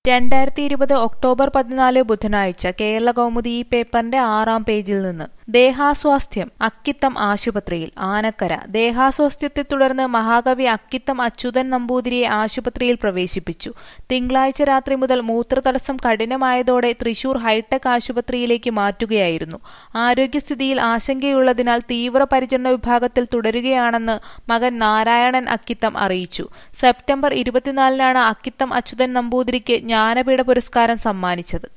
രണ്ടായിരത്തി ഇരുപത് ഒക്ടോബർ പതിനാല് ബുധനാഴ്ച കേരള കൗമുദി ഈ പേപ്പറിന്റെ ആറാം പേജിൽ നിന്ന് ദേഹാസ്വാസ്ഥ്യം അക്കിത്തം ആശുപത്രിയിൽ ആനക്കര ദേഹാസ്വാസ്ഥ്യത്തെ തുടർന്ന് മഹാകവി അക്കിത്തം അച്യുതൻ നമ്പൂതിരിയെ ആശുപത്രിയിൽ പ്രവേശിപ്പിച്ചു തിങ്കളാഴ്ച രാത്രി മുതൽ മൂത്രതടസ്സം കഠിനമായതോടെ തൃശൂർ ഹൈടെക് ആശുപത്രിയിലേക്ക് മാറ്റുകയായിരുന്നു ആരോഗ്യസ്ഥിതിയിൽ ആശങ്കയുള്ളതിനാൽ തീവ്രപരിചരണ വിഭാഗത്തിൽ തുടരുകയാണെന്ന് മകൻ നാരായണൻ അക്കിത്തം അറിയിച്ചു സെപ്റ്റംബർ ഇരുപത്തിനാലിനാണ് അക്കിത്തം അച്യുതൻ നമ്പൂതിരിക്ക് ജ്ഞാനപീഠ പുരസ്കാരം സമ്മാനിച്ചത്